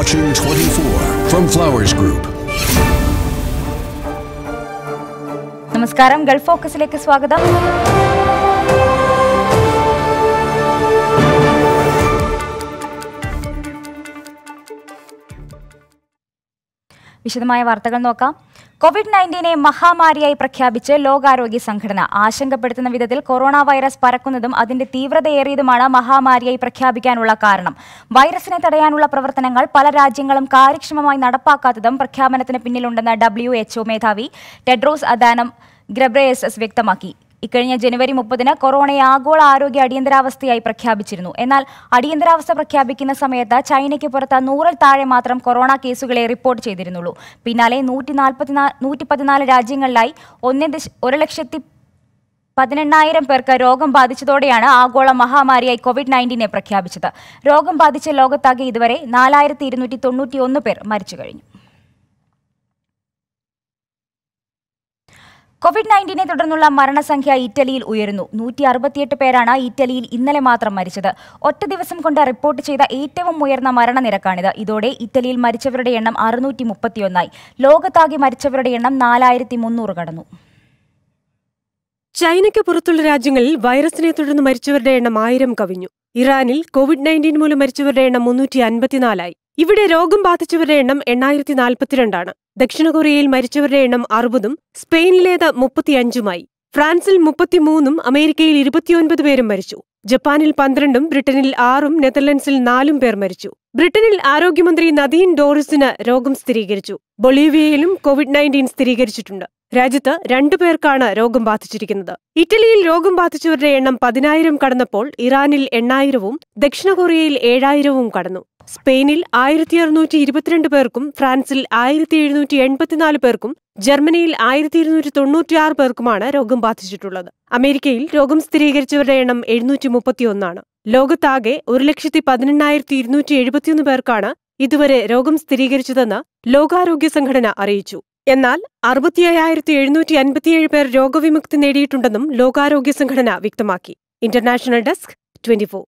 Fortune 24 from Flowers Group. നമസ്കാരം Gulf ഫോക്കസിലേക്ക് സ്വാഗതം വിശദമായ വാർത്തകൾ നോക്കാം കോവിഡ് നയൻറ്റീനെ മഹാമാരിയായി പ്രഖ്യാപിച്ച് ലോകാരോഗ്യ സംഘടന ആശങ്കപ്പെടുത്തുന്ന വിധത്തിൽ കൊറോണ വൈറസ് പരക്കുന്നതും അതിന്റെ തീവ്രതയേറിയതുമാണ് മഹാമാരിയായി പ്രഖ്യാപിക്കാനുള്ള കാരണം വൈറസിനെ തടയാനുള്ള പ്രവർത്തനങ്ങൾ പല രാജ്യങ്ങളും കാര്യക്ഷമമായി നടപ്പാക്കാത്തതും പ്രഖ്യാപനത്തിന് പിന്നിലുണ്ടെന്ന് ഡബ്ല്യു എച്ച്ഒ മേധാവി ടെഡ്രോസ് അദാനം ഗ്രബ്രേയസസ് വ്യക്തമാക്കി ഇക്കഴിഞ്ഞ ജനുവരി മുപ്പതിന് കൊറോണയെ ആഗോള ആരോഗ്യ അടിയന്തരാവസ്ഥയായി പ്രഖ്യാപിച്ചിരുന്നു എന്നാൽ അടിയന്തരാവസ്ഥ പ്രഖ്യാപിക്കുന്ന സമയത്ത് ചൈനയ്ക്ക് പുറത്ത് നൂറിൽ താഴെ മാത്രം കൊറോണ കേസുകളെ റിപ്പോർട്ട് ചെയ്തിരുന്നുള്ളൂ പിന്നാലെ നൂറ്റി നാൽപ്പത്തിനാല് നൂറ്റി പതിനാല് രാജ്യങ്ങളിലായി ഒന്ന് ദശ ഒരു ലക്ഷത്തി പതിനെണ്ണായിരം പേർക്ക് രോഗം ബാധിച്ചതോടെയാണ് ആഗോള മഹാമാരിയായി കോവിഡ് നയൻറ്റീനെ പ്രഖ്യാപിച്ചത് രോഗം ബാധിച്ച ലോകത്താകെ ഇതുവരെ നാലായിരത്തി ഇരുന്നൂറ്റി തൊണ്ണൂറ്റി ഒന്ന് പേർ മരിച്ചു കഴിഞ്ഞു കോവിഡ് നയൻറ്റീനെ തുടർന്നുള്ള മരണസംഖ്യ ഇറ്റലിയിൽ ഉയരുന്നു നൂറ്റി അറുപത്തിയെട്ട് പേരാണ് ഇറ്റലിയിൽ ഇന്നലെ മാത്രം മരിച്ചത് ഒറ്റ ദിവസം കൊണ്ട് റിപ്പോർട്ട് ചെയ്ത ഏറ്റവും ഉയർന്ന മരണനിരക്കാണിത് ഇതോടെ ഇറ്റലിയിൽ മരിച്ചവരുടെ എണ്ണം അറുന്നൂറ്റി മുപ്പത്തിയൊന്നായി ലോകത്താകെ മരിച്ചവരുടെ എണ്ണം നാലായിരത്തി മുന്നൂറ് കടന്നു ചൈനയ്ക്ക് പുറത്തുള്ള രാജ്യങ്ങളിൽ വൈറസിനെ തുടർന്ന് മരിച്ചവരുടെ എണ്ണം ആയിരം കവിഞ്ഞു ഇറാനിൽ കോവിഡ് നയൻറ്റീൻ മൂലം മരിച്ചവരുടെ എണ്ണം മുന്നൂറ്റി അൻപത്തിനാലായി ഇവിടെ രോഗം ബാധിച്ചവരുടെ എണ്ണം എണ്ണായിരത്തി നാൽപ്പത്തിരണ്ടാണ് ദക്ഷിണ കൊറിയയിൽ മരിച്ചവരുടെ എണ്ണം അറുപതും സ്പെയിനിലേത് മുപ്പത്തിയഞ്ചുമായി ഫ്രാൻസിൽ മുപ്പത്തിമൂന്നും അമേരിക്കയിൽ ഇരുപത്തിയൊൻപത് പേരും മരിച്ചു ജപ്പാനിൽ പന്ത്രണ്ടും ബ്രിട്ടനിൽ ആറും നെതർലൻഡ്സിൽ നാലും പേർ മരിച്ചു ബ്രിട്ടനിൽ ആരോഗ്യമന്ത്രി നദീൻ ഡോറിസിന് രോഗം സ്ഥിരീകരിച്ചു ബൊളീവിയയിലും കോവിഡ് നയൻറ്റീൻ സ്ഥിരീകരിച്ചിട്ടുണ്ട് രാജ്യത്ത് രണ്ടു പേർക്കാണ് രോഗം ബാധിച്ചിരിക്കുന്നത് ഇറ്റലിയിൽ രോഗം ബാധിച്ചവരുടെ എണ്ണം പതിനായിരം കടന്നപ്പോൾ ഇറാനിൽ എണ്ണായിരവും ദക്ഷിണ കൊറിയയിൽ ഏഴായിരവും കടന്നു സ്പെയിനിൽ ആയിരത്തി അറുന്നൂറ്റി ഇരുപത്തിരണ്ട് പേർക്കും ഫ്രാൻസിൽ ആയിരത്തി എഴുന്നൂറ്റി എൺപത്തിനാല് പേർക്കും ജർമ്മനിയിൽ ആയിരത്തി ഇരുന്നൂറ്റി തൊണ്ണൂറ്റിയാറ് പേർക്കുമാണ് രോഗം ബാധിച്ചിട്ടുള്ളത് അമേരിക്കയിൽ രോഗം സ്ഥിരീകരിച്ചവരുടെ എണ്ണം എഴുന്നൂറ്റി മുപ്പത്തിയൊന്നാണ് ലോകത്താകെ ഒരു ലക്ഷത്തി പതിനെണ്ണായിരത്തി ഇരുന്നൂറ്റി എഴുപത്തിയൊന്ന് പേർക്കാണ് ഇതുവരെ രോഗം സ്ഥിരീകരിച്ചതെന്ന് ലോകാരോഗ്യ സംഘടന അറിയിച്ചു എന്നാൽ അറുപത്തിയ്യായിരത്തി എഴുന്നൂറ്റി അൻപത്തിയേഴ് പേർ രോഗവിമുക്തി നേടിയിട്ടുണ്ടെന്നും ലോകാരോഗ്യ സംഘടന വ്യക്തമാക്കി ഇന്റർനാഷണൽ ഡെസ്ക് ട്വന്റിഫോർ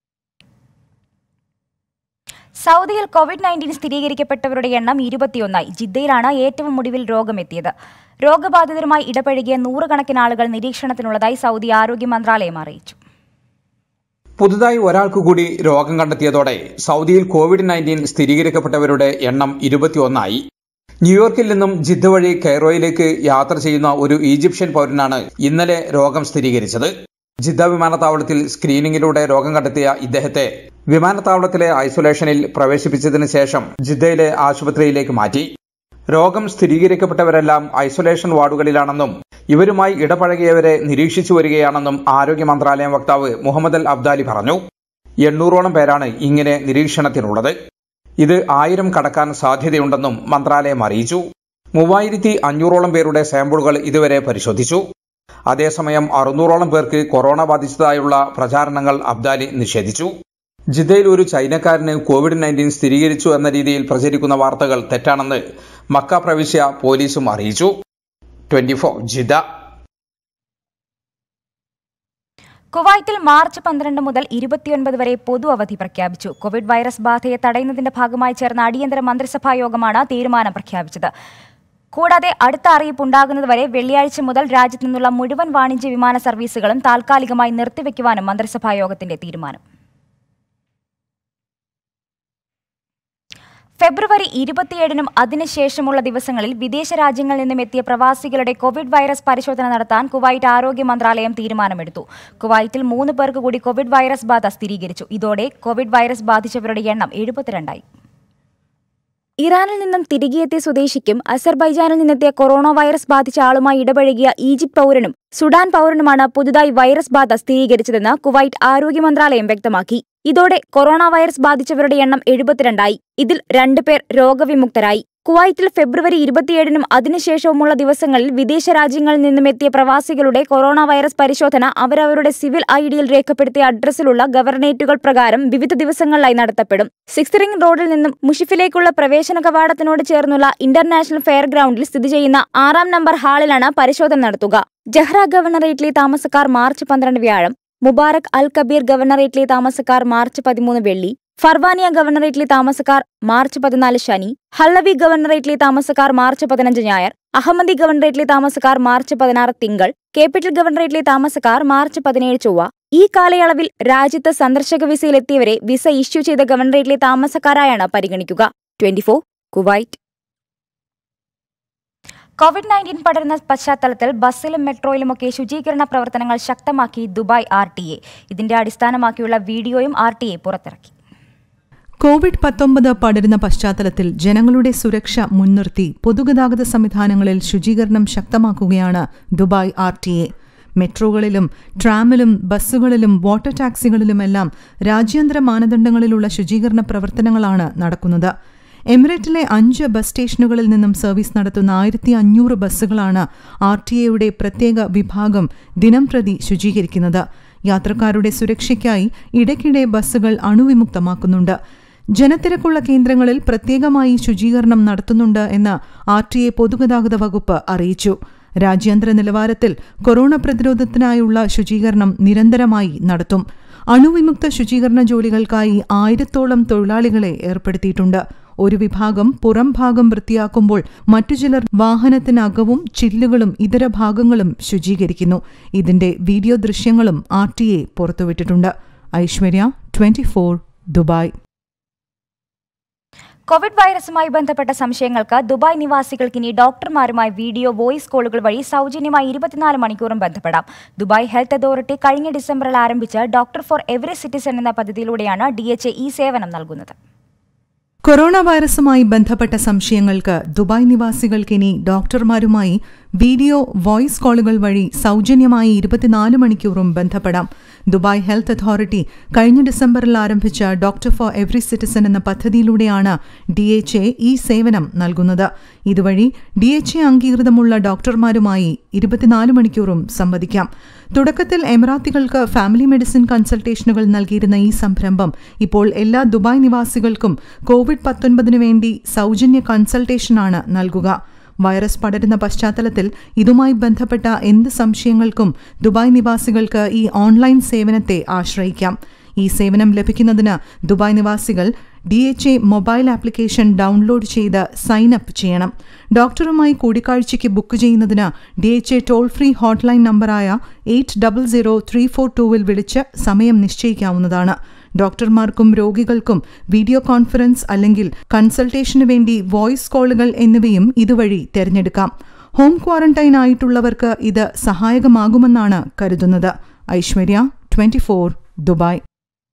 സൗദിയിൽ കോവിഡ് നയൻറ്റീൻ സ്ഥിരീകരിക്കപ്പെട്ടവരുടെ എണ്ണം ഇരുപത്തിയൊന്നായി ജിദ്ദയിലാണ് ഏറ്റവും ഒടുവിൽ രോഗമെത്തിയത് രോഗബാധിതരുമായി ഇടപഴകിയ നൂറുകണക്കിന് ആളുകൾ നിരീക്ഷണത്തിനുള്ളതായി സൗദി ആരോഗ്യ മന്ത്രാലയം അറിയിച്ചു പുതുതായി ഒരാൾക്ക് കൂടി രോഗം കണ്ടെത്തിയതോടെ സൗദിയിൽ കോവിഡ് നയൻറ്റീൻ സ്ഥിരീകരിക്കപ്പെട്ടവരുടെ എണ്ണം ഇരുപത്തിയൊന്നായി ന്യൂയോർക്കിൽ നിന്നും ജിദ്ദ വഴി കൈറോയിലേക്ക് യാത്ര ചെയ്യുന്ന ഒരു ഈജിപ്ഷ്യൻ പൗരനാണ് ഇന്നലെ രോഗം സ്ഥിരീകരിച്ചത് ജിദ്ദ വിമാനത്താവളത്തിൽ സ്ക്രീനിംഗിലൂടെ രോഗം കണ്ടെത്തിയ ഇദ്ദേഹത്തെ വിമാനത്താവളത്തിലെ ഐസൊലേഷനിൽ പ്രവേശിപ്പിച്ചതിന് ശേഷം ജിദ്ദയിലെ ആശുപത്രിയിലേക്ക് മാറ്റി രോഗം സ്ഥിരീകരിക്കപ്പെട്ടവരെല്ലാം ഐസൊലേഷൻ വാർഡുകളിലാണെന്നും ഇവരുമായി ഇടപഴകിയവരെ നിരീക്ഷിച്ചു വരികയാണെന്നും ആരോഗ്യ മന്ത്രാലയം വക്താവ് മുഹമ്മദ് അൽ അബ്ദാലി പറഞ്ഞു എണ്ണൂറോളം പേരാണ് ഇങ്ങനെ നിരീക്ഷണത്തിനുള്ളത് ഇത് ആയിരം കടക്കാൻ സാധ്യതയുണ്ടെന്നും മന്ത്രാലയം അറിയിച്ചു മൂവായിരത്തി അഞ്ഞൂറോളം പേരുടെ സാമ്പിളുകൾ ഇതുവരെ പരിശോധിച്ചു അതേസമയം അറുന്നൂറോളം പേർക്ക് കൊറോണ ബാധിച്ചതായുള്ള പ്രചാരണങ്ങൾ അബ്ദാലി നിഷേധിച്ചു ജിദ്ദയിൽ ഒരു ചൈനക്കാരന് കോവിഡ് നയൻറ്റീൻ സ്ഥിരീകരിച്ചു എന്ന രീതിയിൽ പ്രചരിക്കുന്ന വാർത്തകൾ തെറ്റാണെന്ന് മക്ക പ്രവിശ്യ പോലീസും അറിയിച്ചു ട്വന്റി ഫോർ ജിദ്ദ കുവൈത്തിൽ മാർച്ച് പന്ത്രണ്ട് മുതൽ ഇരുപത്തിയൊൻപത് വരെ പൊതു അവധി പ്രഖ്യാപിച്ചു കോവിഡ് വൈറസ് ബാധയെ തടയുന്നതിന്റെ ഭാഗമായി ചേർന്ന അടിയന്തര മന്ത്രിസഭാ യോഗമാണ് തീരുമാനം പ്രഖ്യാപിച്ചത് കൂടാതെ അടുത്ത അറിയിപ്പ് ഉണ്ടാകുന്നതുവരെ വെള്ളിയാഴ്ച മുതൽ രാജ്യത്തു നിന്നുള്ള മുഴുവൻ വാണിജ്യ വിമാന സർവീസുകളും താൽക്കാലികമായി നിർത്തിവെക്കുവാനും മന്ത്രിസഭാ യോഗത്തിന്റെ തീരുമാനം ഫെബ്രുവരി ഇരുപത്തിയേഴിനും അതിനുശേഷമുള്ള ദിവസങ്ങളിൽ വിദേശ രാജ്യങ്ങളിൽ നിന്നും എത്തിയ പ്രവാസികളുടെ കോവിഡ് വൈറസ് പരിശോധന നടത്താൻ കുവൈറ്റ് ആരോഗ്യ മന്ത്രാലയം തീരുമാനമെടുത്തു കുവൈറ്റിൽ മൂന്ന് പേർക്ക് കൂടി കോവിഡ് വൈറസ് ബാധ സ്ഥിരീകരിച്ചു ഇതോടെ കോവിഡ് വൈറസ് ബാധിച്ചവരുടെ എണ്ണം എഴുപത്തിരണ്ടായി ഇറാനിൽ നിന്നും തിരികെയെത്തിയ സ്വദേശിക്കും അസർബൈജാനിൽ നിന്നെത്തിയ കൊറോണ വൈറസ് ബാധിച്ച ആളുമായി ഇടപഴകിയ ഈജിപ്ത് പൗരനും സുഡാൻ പൗരനുമാണ് പുതുതായി വൈറസ് ബാധ സ്ഥിരീകരിച്ചതെന്ന് കുവൈറ്റ് ആരോഗ്യ മന്ത്രാലയം വ്യക്തമാക്കി ഇതോടെ കൊറോണ വൈറസ് ബാധിച്ചവരുടെ എണ്ണം എഴുപത്തിരണ്ടായി ഇതിൽ രണ്ടുപേർ രോഗവിമുക്തരായി കുവൈറ്റിൽ ഫെബ്രുവരി ഇരുപത്തിയേഴിനും അതിനുശേഷവുമുള്ള ദിവസങ്ങളിൽ വിദേശ രാജ്യങ്ങളിൽ നിന്നും എത്തിയ പ്രവാസികളുടെ കൊറോണ വൈറസ് പരിശോധന അവരവരുടെ സിവിൽ ഐ ഡിയിൽ രേഖപ്പെടുത്തിയ അഡ്രസ്സിലുള്ള ഗവർണേറ്റുകൾ പ്രകാരം വിവിധ ദിവസങ്ങളിലായി നടത്തപ്പെടും സിക്സ് റിംഗ് റോഡിൽ നിന്നും മുഷിഫിലേക്കുള്ള പ്രവേശന കവാടത്തിനോട് ചേർന്നുള്ള ഇന്റർനാഷണൽ ഫെയർ ഗ്രൗണ്ടിൽ സ്ഥിതി ചെയ്യുന്ന ആറാം നമ്പർ ഹാളിലാണ് പരിശോധന നടത്തുക ജഹ്റ ഗവർണറേറ്റിലെ താമസക്കാർ മാർച്ച് പന്ത്രണ്ട് വ്യാഴം മുബാറക് അൽ കബീർ ഗവർണറേറ്റിലെ താമസക്കാർ മാർച്ച് പതിമൂന്ന് വെള്ളി ഫർവാനിയ ഗവർണറേറ്റിലെ താമസക്കാർ മാർച്ച് പതിനാല് ശനി ഹള്ളവി ഗവർണറേറ്റിലെ താമസക്കാർ മാർച്ച് പതിനഞ്ച് ഞായർ അഹമ്മദി ഗവർണറേറ്റിലെ താമസക്കാർ മാർച്ച് പതിനാറ് തിങ്കൾ ക്യാപിറ്റൽ ഗവർണറേറ്റിലെ താമസക്കാർ മാർച്ച് പതിനേഴ് ചൊവ്വ ഈ കാലയളവിൽ രാജ്യത്ത് സന്ദർശക വിസയിലെത്തിയവരെ വിസ ഇഷ്യൂ ചെയ്ത ഗവർണറേറ്റിലെ താമസക്കാരായാണ് പരിഗണിക്കുക ട്വന്റി കുവൈറ്റ് കോവിഡ് നയൻറ്റീൻ പടരുന്ന പശ്ചാത്തലത്തിൽ ബസ്സിലും മെട്രോയിലുമൊക്കെ ശുചീകരണ പ്രവർത്തനങ്ങൾ ശക്തമാക്കി ദുബായ് ആർ ടി എ ഇതിന്റെ അടിസ്ഥാനമാക്കിയുള്ള വീഡിയോയും ആർ ടി എ പുറത്തിറക്കി കോവിഡ് പത്തൊമ്പത് പടരുന്ന പശ്ചാത്തലത്തിൽ ജനങ്ങളുടെ സുരക്ഷ മുൻനിർത്തി പൊതുഗതാഗത സംവിധാനങ്ങളിൽ ശുചീകരണം ശക്തമാക്കുകയാണ് ദുബായ് ആർ ടി എ മെട്രോകളിലും ട്രാമിലും ബസ്സുകളിലും വാട്ടർ ടാക്സികളിലുമെല്ലാം രാജ്യാന്തര മാനദണ്ഡങ്ങളിലുള്ള ശുചീകരണ പ്രവർത്തനങ്ങളാണ് നടക്കുന്നത് എമിറേറ്റിലെ അഞ്ച് ബസ് സ്റ്റേഷനുകളിൽ നിന്നും സർവീസ് നടത്തുന്ന ആയിരത്തി അഞ്ഞൂറ് ബസ്സുകളാണ് ആർ ടി എയുടെ പ്രത്യേക വിഭാഗം ദിനംപ്രതി ശുചീകരിക്കുന്നത് യാത്രക്കാരുടെ സുരക്ഷയ്ക്കായി ഇടയ്ക്കിടെ ബസ്സുകൾ അണുവിമുക്തമാക്കുന്നുണ്ട് ജനത്തിരക്കുള്ള കേന്ദ്രങ്ങളിൽ പ്രത്യേകമായി ശുചീകരണം നടത്തുന്നുണ്ട് എന്ന് ആർ ടി എ പൊതുഗതാഗത വകുപ്പ് അറിയിച്ചു രാജ്യാന്തര നിലവാരത്തിൽ കൊറോണ പ്രതിരോധത്തിനായുള്ള ശുചീകരണം നിരന്തരമായി നടത്തും അണുവിമുക്ത ശുചീകരണ ജോലികൾക്കായി ആയിരത്തോളം തൊഴിലാളികളെ ഏർപ്പെടുത്തിയിട്ടുണ്ട് ഒരു വിഭാഗം പുറം ഭാഗം വൃത്തിയാക്കുമ്പോൾ മറ്റു ചിലർ വാഹനത്തിനകവും ചില്ലുകളും ഇതര ഭാഗങ്ങളും ശുചീകരിക്കുന്നു ഇതിന്റെ വീഡിയോ ദൃശ്യങ്ങളും ആർ ടി എ പുറത്തുവിട്ടിട്ടുണ്ട് Aishwarya twenty four Dubai Covid വൈറസുമായി ബന്ധപ്പെട്ട സംശയങ്ങൾക്ക് ദുബായ് നിവാസികൾക്ക് ഇനി ഡോക്ടർമാരുമായി വീഡിയോ വോയിസ് കോളുകൾ വഴി സൗജന്യമായി ഇരുപത്തിനാല് മണിക്കൂറും ബന്ധപ്പെടാം ദുബായ് ഹെൽത്ത് അതോറിറ്റി കഴിഞ്ഞ ഡിസംബറിൽ ആരംഭിച്ച ഡോക്ടർ ഫോർ എവറി സിറ്റിസൺ എന്ന പദ്ധതിയിലൂടെയാണ് ഡി ഈ സേവനം നൽകുന്നത് കൊറോണ വൈറസുമായി ബന്ധപ്പെട്ട സംശയങ്ങൾക്ക് ദുബായ് നിവാസികൾക്കിനി ഡോക്ടർമാരുമായി വീഡിയോ വോയിസ് കോളുകൾ വഴി സൗജന്യമായി ഇരുപത്തിനാല് മണിക്കൂറും ബന്ധപ്പെടാം ദുബായ് ഹെൽത്ത് അതോറിറ്റി കഴിഞ്ഞ ഡിസംബറിൽ ആരംഭിച്ച ഡോക്ടർ ഫോർ എവറി സിറ്റിസൺ എന്ന പദ്ധതിയിലൂടെയാണ് ഡി എച്ച് എ ഈ സേവനം നൽകുന്നത് ഇതുവഴി ഡി എച്ച് എ അംഗീകൃതമുള്ള ഡോക്ടർമാരുമായി ഇരുപത്തിനാല് മണിക്കൂറും സംവദിക്കാം തുടക്കത്തിൽ എമിറാത്തികൾക്ക് ഫാമിലി മെഡിസിൻ കൺസൾട്ടേഷനുകൾ നൽകിയിരുന്ന ഈ സംരംഭം ഇപ്പോൾ എല്ലാ ദുബായ് നിവാസികൾക്കും കോവിഡ് പത്തൊൻപതിനു വേണ്ടി സൗജന്യ കൺസൾട്ടേഷനാണ് നൽകുക വൈറസ് പടരുന്ന പശ്ചാത്തലത്തിൽ ഇതുമായി ബന്ധപ്പെട്ട എന്ത് സംശയങ്ങൾക്കും ദുബായ് നിവാസികൾക്ക് ഈ ഓൺലൈൻ സേവനത്തെ ആശ്രയിക്കാം ഈ സേവനം ലഭിക്കുന്നതിന് ദുബായ് നിവാസികൾ D H A mobile application download ചെയ്ത് സൈൻ അപ്പ് ചെയ്യണം ഡോക്ടറുമായി കൂടിക്കാഴ്ചയ്ക്ക് ബുക്ക് ചെയ്യുന്നതിന് D H A toll free hotline നമ്പറായ eight double zero three four ടൂവിൽ വിളിച്ച് സമയം നിശ്ചയിക്കാവുന്നതാണ് ഡോക്ടർമാർക്കും രോഗികൾക്കും വീഡിയോ കോൺഫറൻസ് അല്ലെങ്കിൽ കൺസൾട്ടേഷന് വേണ്ടി വോയിസ് കോളുകൾ എന്നിവയും ഇതുവഴി തിരഞ്ഞെടുക്കാം ഹോം ക്വാറന്റൈൻ ആയിട്ടുള്ളവർക്ക് ഇത് സഹായകമാകുമെന്നാണ് കരുതുന്നത് ഐശ്വര്യ ട്വന്റി ദുബായ്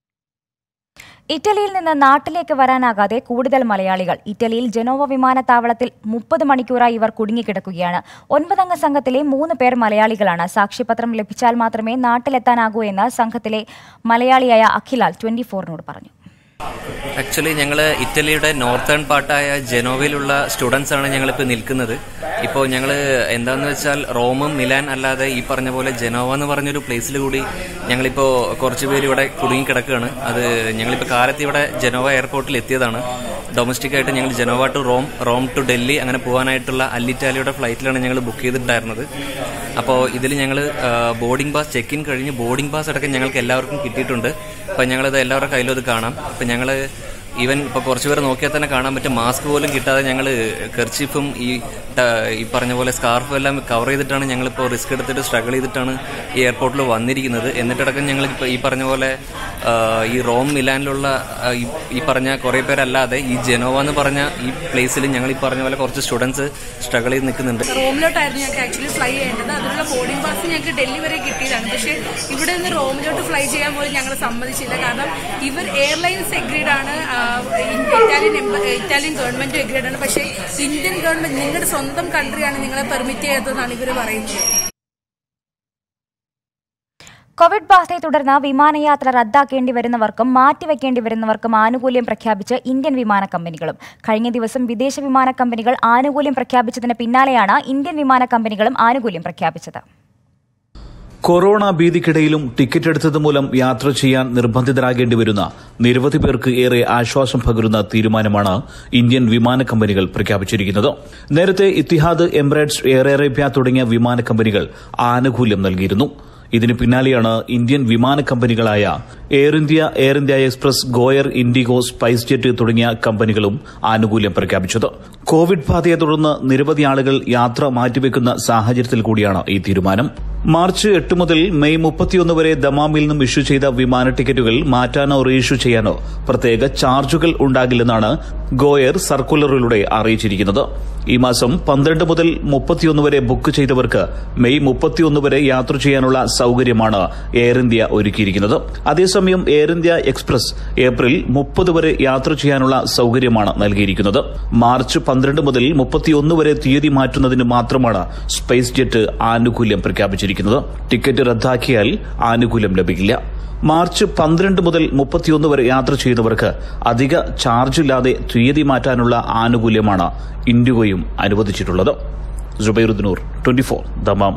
ഇറ്റലിയിൽ നിന്ന് നാട്ടിലേക്ക് വരാനാകാതെ കൂടുതൽ മലയാളികൾ ഇറ്റലിയിൽ ജനോവ വിമാനത്താവളത്തിൽ മുപ്പത് മണിക്കൂറായി ഇവർ കുടുങ്ങിക്കിടക്കുകയാണ് ഒൻപതംഗ സംഘത്തിലെ മൂന്ന് പേർ മലയാളികളാണ് സാക്ഷ്യപത്രം ലഭിച്ചാൽ മാത്രമേ നാട്ടിലെത്താനാകൂ എന്ന് സംഘത്തിലെ മലയാളിയായ അഖിലാൽ ട്വന്റി ഫോറിനോട് പറഞ്ഞു ആക്ച്വലി ഞങ്ങൾ ഇറ്റലിയുടെ നോർത്തേൺ പാർട്ടായ ജനോവയിലുള്ള സ്റ്റുഡൻസ് ആണ് ഞങ്ങളിപ്പോൾ നിൽക്കുന്നത് ഇപ്പോൾ ഞങ്ങൾ എന്താണെന്ന് വെച്ചാൽ റോമും മിലാൻ അല്ലാതെ ഈ പറഞ്ഞ പോലെ ജനോവ എന്ന് പറഞ്ഞൊരു പ്ലേസിൽ കൂടി ഞങ്ങളിപ്പോൾ കുറച്ച് പേര് ഇവിടെ കുടുങ്ങിക്കിടക്കുകയാണ് അത് ഞങ്ങളിപ്പോൾ കാലത്ത് ഇവിടെ ജനോവ എയർപോർട്ടിൽ എത്തിയതാണ് ഡൊമസ്റ്റിക് ആയിട്ട് ഞങ്ങൾ Genoa to Rome Rome to Delhi അങ്ങനെ പോകാനായിട്ടുള്ള അല്ലിറ്റാലിയുടെ ഫ്ലൈറ്റിലാണ് ഞങ്ങൾ ബുക്ക് ചെയ്തിട്ടുണ്ടായിരുന്നത് അപ്പോൾ ഇതിൽ ഞങ്ങൾ ബോർഡിംഗ് പാസ് ചെക്ക് ഇൻ കഴിഞ്ഞ് ബോർഡിംഗ് പാസ് അടക്കം ഞങ്ങൾക്ക് എല്ലാവർക്കും കിട്ടിയിട്ടുണ്ട് അപ്പം ഞങ്ങളത് എല്ലാവരുടെ കയ്യിലും അത് കാണാം അപ്പം ഞങ്ങൾ ഈവൻ ഇപ്പോൾ കുറച്ച് പേര് നോക്കിയാൽ തന്നെ കാണാൻ പറ്റും മാസ്ക് പോലും കിട്ടാതെ ഞങ്ങൾ കെർച്ചിഫും ഈ ട- ഈ പറഞ്ഞ പോലെ സ്കാർഫും എല്ലാം കവർ ചെയ്തിട്ടാണ് ഞങ്ങളിപ്പോൾ റിസ്ക് എടുത്തിട്ട് സ്ട്രഗിൾ ചെയ്തിട്ടാണ് ഈ എയർപോർട്ടിൽ വന്നിരിക്കുന്നത് എന്നിട്ടടക്കം ഞങ്ങൾ ഇപ്പോൾ ഈ പറഞ്ഞ പോലെ ആ, ഈ റോം മിലാനിലുള്ള ആ, ഈ- ഈ പറഞ്ഞ കുറേ പേരല്ലാതെ ഈ ജനോവ എന്ന് പറഞ്ഞ ഈ പ്ലേസിൽ ഞങ്ങൾ ഈ പറഞ്ഞ പോലെ കുറച്ച് സ്റ്റുഡൻസ് സ്ട്രഗിൾ ചെയ്ത് നിൽക്കുന്നുണ്ട് റോമിലോട്ടായിരുന്നു ഞങ്ങൾക്ക് ആക്ച്വലി ഫ്ലൈ ചെയ്യേണ്ടത് അതിനുള്ള ബോർഡിംഗ് പാസ് ഞങ്ങൾക്ക് ഡൽഹി വരെ കിട്ടിയതാണ് പക്ഷേ ഇവിടെ നിന്ന് റോമിലോട്ട് ഫ്ലൈ ചെയ്യാൻ പോലും ഞങ്ങൾ സമ്മതിച്ചില്ല കാരണം ഇവർ എയർലൈൻസ് എഗ്രീഡ് ആണ് ആ, ഇറ്റാലിയൻ എംബ- ഇറ്റാലിയൻ ഗവൺമെന്റ് എഗ്രീഡ് ആണ് പക്ഷേ ഇന്ത്യൻ ഗവൺമെന്റ് നിങ്ങളുടെ സ്വന്തം കൺട്രിയാണ് നിങ്ങളെ പെർമിറ്റ് ചെയ്യാത്തതെന്നാണ് ഇവർ പറയുന്നത് കോവിഡ് ബാധയെ തുടർന്ന് വിമാനയാത്ര റദ്ദാക്കേണ്ടി വരുന്നവർക്കും മാറ്റിവെക്കേണ്ടി വരുന്നവർക്കും ആനുകൂല്യം പ്രഖ്യാപിച്ച് ഇന്ത്യൻ വിമാന കമ്പനികളും കഴിഞ്ഞ ദിവസം വിദേശ വിമാന കമ്പനികൾ ആനുകൂല്യം പ്രഖ്യാപിച്ചതിന് പിന്നാലെയാണ് ഇന്ത്യൻ വിമാന കമ്പനികളും ആനുകൂല്യം പ്രഖ്യാപിച്ചത് കൊറോണ ഭീതിക്കിടയിലും ടിക്കറ്റ് എടുത്തത് മൂലം യാത്ര ചെയ്യാൻ നിർബന്ധിതരാകേണ്ടി വരുന്ന നിരവധി പേർക്ക് ഏറെ ആശ്വാസം പകരുന്ന തീരുമാനമാണ് ഇന്ത്യൻ വിമാന കമ്പനികൾ പ്രഖ്യാപിച്ചിരിക്കുന്നത് നേരത്തെ ഇത്തിഹാദ് എമിറേറ്റ്സ് എയർ അറേബ്യ തുടങ്ങിയ വിമാന കമ്പനികൾ ആനുകൂല്യം നൽകിയിരുന്നു ഇതിന് പിന്നാലെയാണ് ഇന്ത്യൻ വിമാന കമ്പനികളായ എയർ ഇന്ത്യ എയർ ഇന്ത്യ എക്സ്പ്രസ് ഗോയർ ഇൻഡിഗോ സ്പൈസ് ജെറ്റ് തുടങ്ങിയ കമ്പനികളും ആനുകൂല്യം പ്രഖ്യാപിച്ചത് കോവിഡ് ബാധയെ തുടർന്ന് നിരവധി ആളുകൾ യാത്ര മാറ്റിവെക്കുന്ന സാഹചര്യത്തിൽ കൂടിയാണ് ഈ തീരുമാനം മാർച്ച് എട്ട് മുതൽ മെയ് മുപ്പത്തിയൊന്ന് വരെ ദമാമിൽ നിന്നും ഇഷ്യൂ ചെയ്ത വിമാന ടിക്കറ്റുകൾ മാറ്റാനോ റീഇഷ്യൂ ചെയ്യാനോ പ്രത്യേക ചാർജുകൾ ഉണ്ടാകില്ലെന്നാണ് ഗോയർ സർക്കുലറിലൂടെ അറിയിച്ചിരിക്കുന്നത് ഈ മാസം പന്ത്രണ്ട് മുതൽ മുപ്പത്തിയൊന്ന് വരെ ബുക്ക് ചെയ്തവർക്ക് മെയ് മുപ്പത്തിയൊന്ന് വരെ യാത്ര ചെയ്യാനുള്ള സൌകര്യമാണ് എയർ ഇന്ത്യ ഒരുക്കിയിരിക്കുന്നത് അതേസമയം എയർ ഇന്ത്യ എക്സ്പ്രസ് ഏപ്രിൽ മുപ്പത് വരെ യാത്ര ചെയ്യാനുള്ള സൌകര്യമാണ് നൽകിയിരിക്കുന്നത് മാർച്ച് പന്ത്രണ്ട് മുതൽ മുപ്പത്തിയൊന്ന് വരെ തീയതി മാറ്റുന്നതിന് മാത്രമാണ് സ്പേസ് ജെറ്റ് ആനുകൂല്യം പ്രഖ്യാപിച്ചിരിക്കുന്നത് ടിക്കറ്റ് റദ്ദാക്കിയാൽ ആനുകൂല്യം ലഭിക്കില്ല മാർച്ച് പന്ത്രണ്ട് മുതൽ മുപ്പത്തിയൊന്ന് വരെ യാത്ര ചെയ്യുന്നവർക്ക് അധിക ചാർജില്ലാതെ തീയതി മാറ്റാനുള്ള ആനുകൂല്യമാണ് ഇൻഡിഗോയും അനുവദിച്ചിട്ടുള്ളത് ജുബൈറുദ്ദൂർ ട്വന്റി ഫോർ ദമാം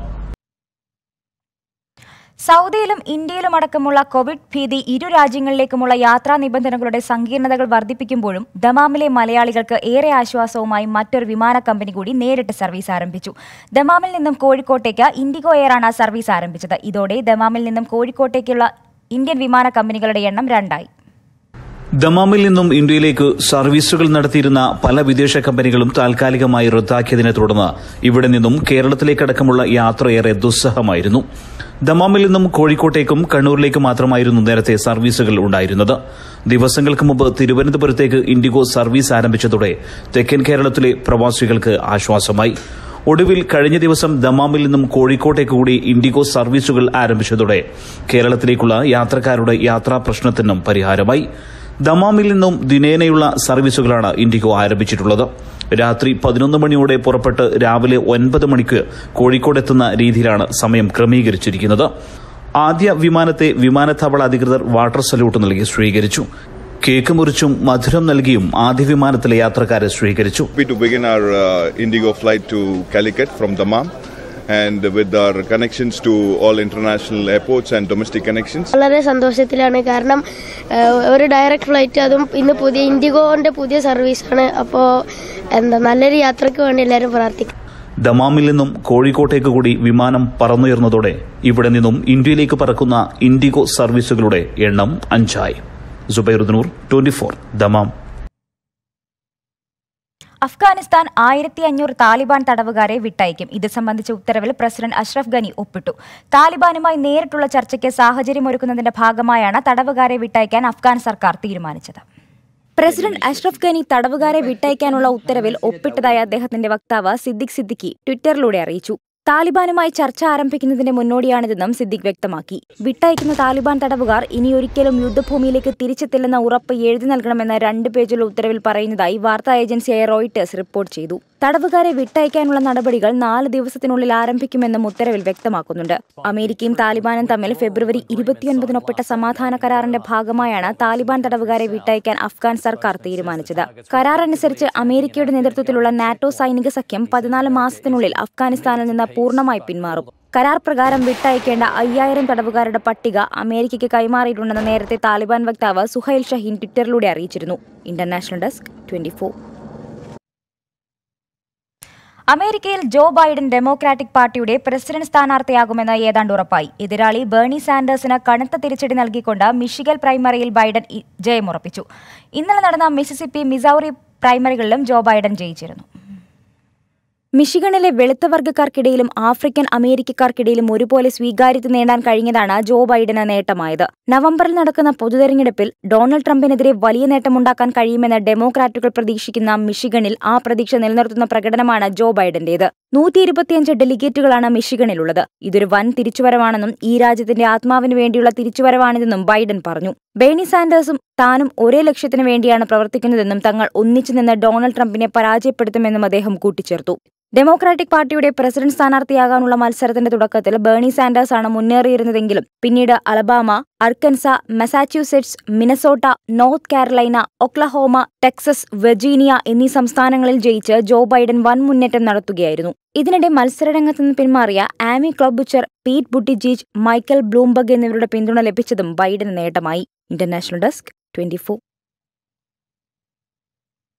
സൗദിയിലും ഇന്ത്യയിലും അടക്കമുള്ള കോവിഡ് ഭീതി ഇരു രാജ്യങ്ങളിലേക്കുമുള്ള യാത്രാ നിബന്ധനകളുടെ സങ്കീർണതകൾ വർദ്ധിപ്പിക്കുമ്പോഴും ദമാമിലെ മലയാളികൾക്ക് ഏറെ ആശ്വാസവുമായി മറ്റൊരു വിമാന കമ്പനി കൂടി നേരിട്ട് സർവീസ് ആരംഭിച്ചു ദമാമിൽ നിന്നും കോഴിക്കോട്ടേക്ക് ഇൻഡിഗോ എയറാണ് സർവീസ് ആരംഭിച്ചത് ഇതോടെ ദമാമിൽ നിന്നും കോഴിക്കോട്ടേക്കുള്ള ഇന്ത്യൻ വിമാന കമ്പനികളുടെ എണ്ണം രണ്ടായി ദമാമിൽ നിന്നും ഇന്ത്യയിലേക്ക് സർവീസുകൾ നടത്തിയിരുന്ന പല വിദേശ കമ്പനികളും താൽക്കാലികമായി റദ്ദാക്കിയതിനെ തുടർന്ന് ഇവിടെ നിന്നും കേരളത്തിലേക്കടക്കമുള്ള യാത്ര ഏറെ ദുസ്സഹമായിരുന്നു ദമാമിൽ നിന്നും കോഴിക്കോട്ടേക്കും കണ്ണൂരിലേക്കും മാത്രമായിരുന്നു നേരത്തെ സർവീസുകൾ ഉണ്ടായിരുന്നത് ദിവസങ്ങൾക്ക് മുമ്പ് തിരുവനന്തപുരത്തേക്ക് ഇൻഡിഗോ സർവീസ് ആരംഭിച്ചതോടെ തെക്കൻ കേരളത്തിലെ പ്രവാസികൾക്ക് ആശ്വാസമായി ഒടുവിൽ കഴിഞ്ഞ ദിവസം ദമാമിൽ നിന്നും കോഴിക്കോട്ടേക്ക് കൂടി ഇൻഡിഗോ സർവീസുകൾ ആരംഭിച്ചതോടെ കേരളത്തിലേക്കുള്ള യാത്രക്കാരുടെ യാത്രാ പ്രശ്നത്തിനും പരിഹാരമായി ദമാമിൽ നിന്നും ദിനേനയുള്ള സർവീസുകളാണ് ഇൻഡിഗോ ആരംഭിച്ചിട്ടുള്ളത് രാത്രി പതിനൊന്ന് മണിയോടെ പുറപ്പെട്ട് രാവിലെ ഒൻപത് മണിക്ക് കോഴിക്കോടെത്തുന്ന രീതിയിലാണ് സമയം ക്രമീകരിച്ചിരിക്കുന്നത് ആദ്യ വിമാനത്തെ വിമാനത്താവള അധികൃതർ വാട്ടർ സല്യൂട്ട് നൽകി സ്വീകരിച്ചു കേക്ക് മുറിച്ചും മധുരം നൽകിയും ആദ്യ വിമാനത്തിലെ യാത്രക്കാരെ സ്വീകരിച്ചു happy to begin our uh, Indigo flight to Calicut from Dammam and with our connections to all international airports and domestic connections. വളരെ സന്തോഷത്തിലാണ് കാരണം ഏഹ്, ഒരു ഡയറക്റ്റ് ഫ്ലൈറ്റ് അതും ഇന്ന് പുതിയ ഇൻഡിഗോന്റെ പുതിയ സർവീസാണ് അപ്പോൾ എന്താ നല്ലൊരു യാത്രയ്ക്ക് വേണ്ടി എല്ലാവരും പ്രാർത്ഥിക്കും ദമാമിൽ നിന്നും കോഴിക്കോട്ടേക്ക് കൂടി വിമാനം പറന്നുയർന്നതോടെ ഇവിടെ നിന്നും ഇന്ത്യയിലേക്ക് പറക്കുന്ന ഇൻഡിഗോ സർവീസുകളുടെ എണ്ണം അഞ്ചായി സുബൈറുദ്നൂർ ട്വന്റി ഫോർ ദമാം അഫ്ഗാനിസ്ഥാൻ ആയിരത്തി അഞ്ഞൂറ് താലിബാൻ തടവുകാരെ വിട്ടയക്കും ഇത് സംബന്ധിച്ച ഉത്തരവിൽ പ്രസിഡന്റ് അഷ്റഫ് ഗനി ഒപ്പിട്ടു താലിബാനുമായി നേരിട്ടുള്ള ചർച്ചയ്ക്ക് സാഹചര്യമൊരുക്കുന്നതിന്റെ ഭാഗമായാണ് തടവുകാരെ വിട്ടയക്കാൻ അഫ്ഗാൻ സർക്കാർ തീരുമാനിച്ചത് പ്രസിഡന്റ് അഷ്റഫ് ഗനി തടവുകാരെ വിട്ടയക്കാനുള്ള ഉത്തരവിൽ ഒപ്പിട്ടതായി അദ്ദേഹത്തിന്റെ വക്താവ് സിദ്ദിഖ് സിദ്ദിഖി ട്വിറ്ററിലൂടെ അറിയിച്ചു താലിബാനുമായി ചർച്ച ആരംഭിക്കുന്നതിന്റെ മുന്നോടിയാണിതെന്നും സിദ്ദിഖ് വ്യക്തമാക്കി വിട്ടയക്കുന്ന താലിബാൻ തടവുകാർ ഇനിയൊരിക്കലും യുദ്ധഭൂമിയിലേക്ക് തിരിച്ചെത്തില്ലെന്ന ഉറപ്പ് എഴുതി നൽകണമെന്ന രണ്ട് പേജുള്ള ഉത്തരവിൽ പറയുന്നതായി വാർത്താ ഏജൻസിയായ റോയിട്ടേഴ്സ് റിപ്പോർട്ട് ചെയ്തു തടവുകാരെ വിട്ടയക്കാനുള്ള നടപടികൾ നാല് ദിവസത്തിനുള്ളിൽ ആരംഭിക്കുമെന്നും ഉത്തരവിൽ വ്യക്തമാക്കുന്നുണ്ട് അമേരിക്കയും താലിബാനും തമ്മിൽ ഫെബ്രുവരി ഇരുപത്തിയൊൻപതിന് ഒപ്പിട്ട സമാധാന കരാറിന്റെ ഭാഗമായാണ് താലിബാൻ തടവുകാരെ വിട്ടയക്കാൻ അഫ്ഗാൻ സർക്കാർ തീരുമാനിച്ചത് കരാർ അനുസരിച്ച് അമേരിക്കയുടെ നേതൃത്വത്തിലുള്ള നാറ്റോ സൈനിക സഖ്യം പതിനാല് മാസത്തിനുള്ളിൽ അഫ്ഗാനിസ്ഥാനിൽ നിന്ന് പൂർണ്ണമായി പിന്മാറും കരാർ പ്രകാരം വിട്ടയക്കേണ്ട അയ്യായിരം തടവുകാരുടെ പട്ടിക അമേരിക്കയ്ക്ക് കൈമാറിയിട്ടുണ്ടെന്ന് നേരത്തെ താലിബാൻ വക്താവ് സുഹൈൽ ഷഹീൻ ട്വിറ്ററിലൂടെ അറിയിച്ചിരുന്നു ഇന്റർനാഷണൽ ഡെസ്ക് ട്വന്റി അമേരിക്കയിൽ ജോ ബൈഡൻ ഡെമോക്രാറ്റിക് പാർട്ടിയുടെ പ്രസിഡന്റ് സ്ഥാനാർത്ഥിയാകുമെന്ന് ഏതാണ്ട് ഉറപ്പായി എതിരാളി ബേണി സാൻഡേഴ്സിന് കനത്ത തിരിച്ചടി നൽകിക്കൊണ്ട് മിഷിഗൽ പ്രൈമറിയിൽ ബൈഡൻ ഇ- ജയമുറപ്പിച്ചു ഇന്നലെ നടന്ന മിസിസിപ്പി മിസൗറി പ്രൈമറികളിലും ജോ ബൈഡൻ ജയിച്ചിരുന്നു മിഷിഗണിലെ വെളുത്ത വർഗ്ഗക്കാർക്കിടയിലും ആഫ്രിക്കൻ അമേരിക്കക്കാർക്കിടയിലും ഒരുപോലെ സ്വീകാര്യത നേടാൻ കഴിഞ്ഞതാണ് ജോ ബൈഡന് നേട്ടമായത് നവംബറിൽ നടക്കുന്ന പൊതുതെരഞ്ഞെടുപ്പിൽ ഡൊണാൾഡ് ട്രംപിനെതിരെ വലിയ നേട്ടമുണ്ടാക്കാൻ കഴിയുമെന്ന് ഡെമോക്രാറ്റുകൾ പ്രതീക്ഷിക്കുന്ന മിഷിഗണിൽ ആ പ്രതീക്ഷ നിലനിർത്തുന്ന പ്രകടനമാണ് ജോ ബൈഡന്റേത് നൂറ്റി ഇരുപത്തിയഞ്ച് ഡെലിഗേറ്റുകളാണ് മിഷിഗണിലുള്ളത് ഇതൊരു വൻ തിരിച്ചുവരവാണെന്നും ഈ രാജ്യത്തിന്റെ ആത്മാവിന് വേണ്ടിയുള്ള തിരിച്ചുവരവാണിതെന്നും ബൈഡൻ പറഞ്ഞു ബേണി സാൻഡേഴ്സും താനും ഒരേ ലക്ഷ്യത്തിനു വേണ്ടിയാണ് പ്രവർത്തിക്കുന്നതെന്നും തങ്ങൾ ഒന്നിച്ചു നിന്ന് ഡൊണാൾഡ് ട്രംപിനെ പരാജയപ്പെടുത്തുമെന്നും അദ്ദേഹം കൂട്ടിച്ചേർത്തു ഡെമോക്രാറ്റിക് പാർട്ടിയുടെ പ്രസിഡന്റ് സ്ഥാനാർത്ഥിയാകാനുള്ള മത്സരത്തിന്റെ തുടക്കത്തിൽ ബേണി സാൻഡേഴ്സ് ആണ് മുന്നേറിയിരുന്നതെങ്കിലും പിന്നീട് Alabama Arkansas Massachusetts Minnesota North Carolina Oklahoma Texas Virginia എന്നീ സംസ്ഥാനങ്ങളിൽ ജയിച്ച് ജോ ബൈഡൻ വൻ മുന്നേറ്റം നടത്തുകയായിരുന്നു ഇതിനിടെ മത്സരരംഗത്ത് നിന്ന് പിന്മാറിയ Amy Klobuchar Pete Buttigieg Michael Bloomberg എന്നിവരുടെ പിന്തുണ ലഭിച്ചതും ബൈഡന് നേട്ടമായി ഇന്റർനാഷണൽ ഡെസ്ക് ട്വന്റി